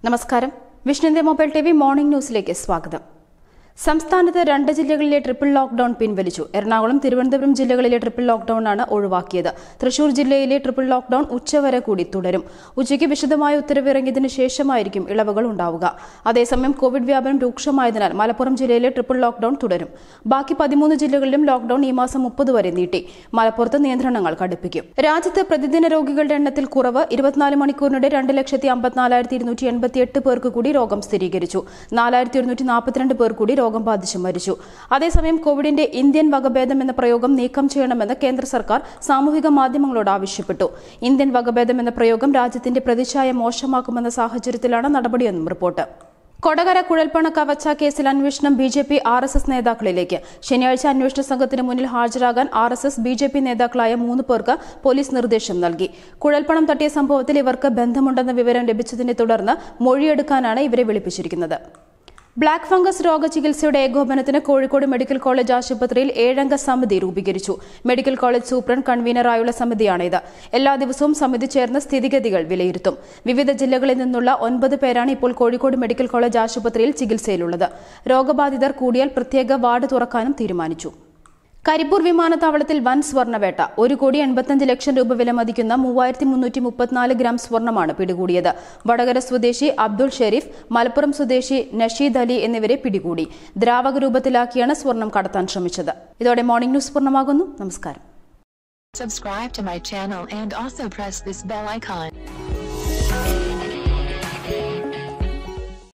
നമസ്കാരം വിഷ്ണുന്റെ mobile T V morning ന്യൂസിലേക്ക് സ്വാഗതം സംസ്ഥാനത്ത് രണ്ട് ജില്ലകളിലെ ട്രിപ്പിൾ ലോക്ഡൌൺ പിൻവലിച്ചു എറണാകുളം തിരുവനന്തപുരം ജില്ലകളിലെ ട്രിപ്പിൾ ലോക്ഡൌൺ ആണ് ഒഴിവാക്കിയത് തൃശൂർ ജില്ലയിലെ ട്രിപ്പിൾ ലോക്ഡൌൺ ഉച്ചവരെ കൂടി തുടരും ഉച്ചയ്ക്ക് വിശദമായ ഉത്തരവ് ഇറങ്ങിയതിനു ശേഷമായിരിക്കും ഇളവുകൾ ഉണ്ടാവുക അതേസമയം കോവിഡ് വ്യാപനം രൂക്ഷമായതിനാൽ മലപ്പുറം ജില്ലയിലെ ട്രിപ്പിൾ ലോക്ഡൌൺ തുടരും ബാക്കി പതിമൂന്ന് ജില്ലകളിലും ലോക്ഡൌൺ ഈ മാസം മുപ്പത് വരെ നീട്ടി മലപ്പുറത്ത് നിയന്ത്രണങ്ങൾ കടുപ്പിക്കും രാജ്യത്ത് പ്രതിദിന രോഗികളുടെ എണ്ണത്തിൽ കുറവ് ഇരുപത്തിനാല് മണിക്കൂറിനിടെ രണ്ട് ലക്ഷത്തി അമ്പത്തിനാലായിരത്തി ഇരുന്നൂറ്റി എൺപത്തിയെട്ട് പേർക്ക് കൂടി രോഗം സ്ഥിരീകരിച്ചു നാലായിരത്തി ഒരുന്നൂറ്റി നാൽപ്പത്തിരണ്ട് പേർ കൂടി രോഗം ബാധിച്ച് മരിച്ചു അതേസമയം കോവിഡിന്റെ ഇന്ത്യൻ വകഭേദം എന്ന പ്രയോഗം നീക്കം ചെയ്യണമെന്ന് കേന്ദ്ര സർക്കാർ സാമൂഹിക മാധ്യമങ്ങളോട് ആവശ്യപ്പെട്ടു ഇന്ത്യൻ വകഭേദം എന്ന പ്രയോഗം രാജ്യത്തിന്റെ പ്രതിച്ഛായ മോശമാക്കുമെന്ന സാഹചര്യത്തിലാണ് നടപടിയെന്നും റിപ്പോർട്ട് കൊടകര കുഴൽപ്പണ കവച്ച കേസിൽ അന്വേഷണം B J P R S S നേതാക്കളിലേക്ക് ശനിയാഴ്ച അന്വേഷണ സംഘത്തിന് മുന്നിൽ ഹാജരാകാൻ R S S B J P നേതാക്കളായ മൂന്ന് പേർക്ക് പോലീസ് നിർദ്ദേശം നൽകി കുഴൽപ്പണം തട്ടിയ സംഭവത്തിൽ ഇവർക്ക് ബന്ധമുണ്ടെന്ന വിവരം ലഭിച്ചതിനെ തുടർന്ന് മൊഴിയെടുക്കാനാണ് ഇവരെ വിളിപ്പിച്ചിരിക്കുന്നത് ബ്ലാക്ക് ഫംഗസ് രോഗചികിത്സയുടെ ഏകോപനത്തിന് കോഴിക്കോട് മെഡിക്കൽ കോളേജ് ആശുപത്രിയിൽ ഏഴംഗ സമിതി രൂപീകരിച്ചു മെഡിക്കൽ കോളേജ് സൂപ്രണ്ട് കൺവീനറായുള്ള സമിതിയാണിത് എല്ലാ ദിവസവും സമിതി ചേർന്ന് സ്ഥിതിഗതികൾ വിലയിരുത്തും വിവിധ ജില്ലകളിൽ നിന്നുള്ള ഒൻപത് പേരാണ് ഇപ്പോൾ കോഴിക്കോട് മെഡിക്കൽ കോളേജ് ആശുപത്രിയിൽ ചികിത്സയിലുള്ളത് രോഗബാധിതർ കൂടിയാൽ പ്രത്യേക വാർഡ് തുറക്കാനും തീരുമാനിച്ചു കരിപ്പൂർ വിമാനത്താവളത്തിൽ വൻ സ്വർണ്ണവേട്ട ഒരു കോടി എൺപത്തഞ്ച് ലക്ഷം രൂപ വില മതിക്കുന്ന മൂവായിരത്തി മുന്നൂറ്റി മുപ്പത്തിനാല് ഗ്രാം സ്വർണ്ണമാണ് പിടികൂടിയത് വടകര സ്വദേശി അബ്ദുൾ ഷെരീഫ് മലപ്പുറം സ്വദേശി നഷീദ് അലി എന്നിവരെ പിടികൂടി ദ്രാവക രൂപത്തിലാക്കിയാണ് സ്വർണം കടത്താൻ ശ്രമിച്ചത് ഇതോടെ മോർണിംഗ് ന്യൂസ് പൂർണ്ണമാകുന്നു നമസ്കാരം Subscribe to my channel and also press this bell icon.